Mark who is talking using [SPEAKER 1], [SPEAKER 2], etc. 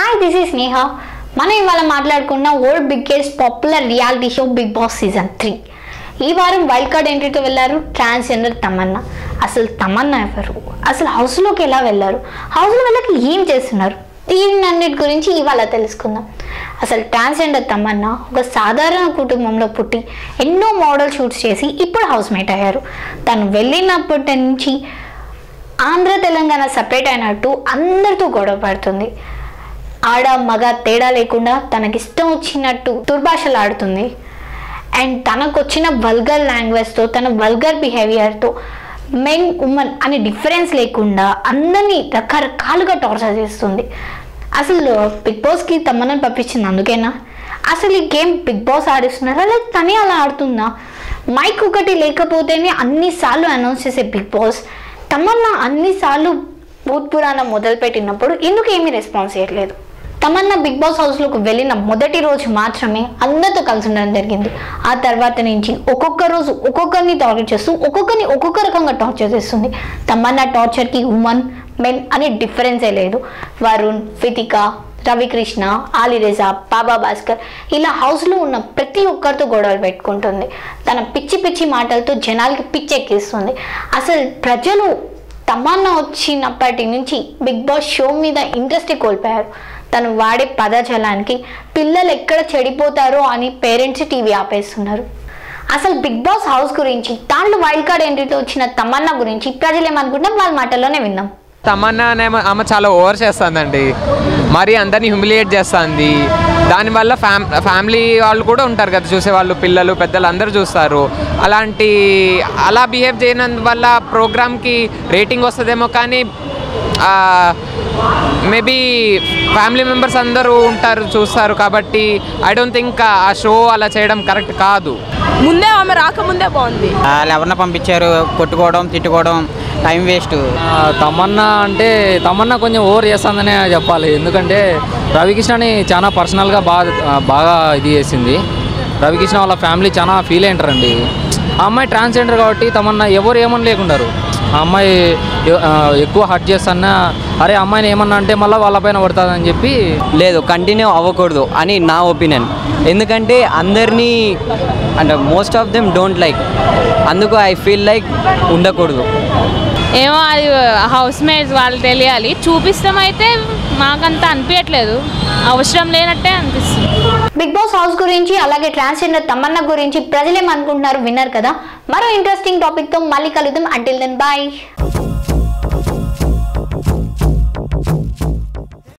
[SPEAKER 1] hi this is స్నేహ మనం ఇవాళ మాట్లాడుకున్న world biggest popular reality show Big Boss season three ఈ వారం వైల్డ్ కార్డ్ ఎంట్రీతో వెళ్ళారు ట్రాన్స్జెండర్ తమన్నా అసలు తమన్నా ఎవరు అసలు హౌస్లోకి ఎలా వెళ్ళారు హౌస్లో వెళ్ళక ఏం చేస్తున్నారు దీనన్నిటి గురించి ఇవాళ తెలుసుకుందాం అసలు ట్రాన్స్జెండర్ తమన్నా ఒక సాధారణ కుటుంబంలో పుట్టి ఎన్నో మోడల్ షూట్స్ చేసి ఇప్పుడు హౌస్ మేట్ అయ్యారు తను వెళ్ళినప్పటి నుంచి ఆంధ్ర తెలంగాణ సపరేట్ అయినట్టు అందరితో గొడవ పడుతుంది ఆడ మగ తేడా లేకుండా తనకిష్టం వచ్చినట్టు దుర్భాషలు ఆడుతుంది అండ్ తనకు వచ్చిన వల్గర్ లాంగ్వేజ్తో తన వల్గర్ బిహేవియర్తో మెన్ ఉమెన్ అనే డిఫరెన్స్ లేకుండా అందరినీ రకరకాలుగా టార్చర్ చేస్తుంది అసలు బిగ్ బాస్కి తమ్మనని పంపించింది అందుకేనా అసలు ఈ గేమ్ బిగ్ బాస్ ఆడిస్తున్నారా లేక తనే అలా ఆడుతుందా మైక్ ఒకటి లేకపోతేనే అన్నిసార్లు అనౌన్స్ చేసే బిగ్ బాస్ తమన్నా అన్నిసార్లు భూత్ పురాణం మొదలుపెట్టినప్పుడు ఎందుకు ఏమీ రెస్పాన్స్ చేయట్లేదు తమన్నా బిగ్ బాస్ హౌస్లోకి వెళ్ళిన మొదటి రోజు మాత్రమే అందరితో కలిసి ఉండడం జరిగింది ఆ తర్వాత నుంచి ఒక్కొక్క రోజు ఒక్కొక్కరిని టార్గెట్ చేస్తూ ఒక్కొక్కరిని ఒక్కొక్క రకంగా టార్చర్ చేస్తుంది తమన్నా టార్చర్కి ఉమెన్ మెన్ అనే డిఫరెన్సే లేదు వరుణ్ ఫితిక రవికృష్ణ ఆలిరేజా బాబా భాస్కర్ ఇలా హౌస్లో ఉన్న ప్రతి ఒక్కరితో గొడవలు పెట్టుకుంటుంది తన పిచ్చి పిచ్చి మాటలతో జనాలకి పిచ్చి ఎక్కిస్తుంది అసలు ప్రజలు తమన్నా వచ్చినప్పటి నుంచి బిగ్ బాస్ షో మీద ఇంట్రెస్టే కోల్పోయారు తను వాడే పదజలానికి పిల్లలు ఎక్కడ చెడిపోతారో అని పేరెంట్స్ టీవీ ఆపేస్తున్నారు అసలు బిగ్ బాస్ హౌస్ గురించి దాంట్లో వైల్డ్ కార్డ్ ఎంట్రీతో వచ్చిన తమన్నా గురించి ప్రజలు ఏమనుకుంటాం వాళ్ళ మాటల్లోనే విందాం
[SPEAKER 2] తమన్నా అనే ఆమె- ఆమె చాలా ఓవర్ చేస్తుందండి మరి అందరినీ హ్యూమిలియేట్ చేస్తుంది దానివల్ల ఫ్యామ్ ఫ్యామిలీ వాళ్ళు కూడా ఉంటారు కదా చూసేవాళ్ళు పిల్లలు పెద్దలు అందరూ చూస్తారు అలాంటి అలా బిహేవ్ చేయనందువల్ల ప్రోగ్రామ్కి రేటింగ్ వస్తుందేమో కానీ మేబీ ఫ్యామిలీ మెంబర్స్ అందరూ ఉంటారు చూస్తారు కాబట్టి ఐ డోంట్ థింక్ ఆ షో అలా చేయడం కరెక్ట్ కాదు
[SPEAKER 3] ముందే ఆమె రాకముందే బాగుంది
[SPEAKER 4] వాళ్ళు ఎవరిని పంపించారు కొట్టుకోవడం తిట్టుకోవడం టైం వేస్ట్
[SPEAKER 5] ఆ, తమన్నా అంటే తమన్నా కొంచెం ఓవర్ చేస్తుందనే చెప్పాలి ఎందుకంటే రవికృష్ణని చాలా పర్సనల్గా బాగా ఆ, బాగా ఇది చేసింది రవికృష్ణ వాళ్ళ ఫ్యామిలీ చాలా ఫీల్ అయింటారండి ఆ అమ్మాయి ట్రాన్స్జెండర్ కాబట్టి తమన్నా ఎవరు ఏమని లేకుంటారు ఆ అమ్మాయి ఎ- ఆ, ఎక్కువ హర్ట్ చేస్తానా అరే అమ్మాయిని ఏమన్నా అంటే మళ్ళీ వాళ్ళపైన పడుతుందని చెప్పి
[SPEAKER 6] లేదు కంటిన్యూ అవ్వకూడదు అని నా ఒపీనియన్ ఎందుకంటే అందరినీ అంటే most of them don't like అందుకు ఐ ఫీల్ లైక్ ఉండకూడదు
[SPEAKER 7] ఏమో అది హౌస్ మేట్స్ వాళ్ళు తెలియాలి చూపిస్తాం అయితే మాకంత అనిపించట్లేదు అవసరం లేనట్టే అనిపిస్తుంది
[SPEAKER 1] బిగ్ బాస్ హౌస్ గురించి అలాగే ట్రాన్స్జెండర్ తమన్నా గురించి ప్రజలు ఏమనుకుంటున్నారు విన్నారు కదా మరో ఇంట్రెస్టింగ్ టాపిక్తో మళ్ళీ కలుద్దాం అంటిల్ దెన్ బాయ్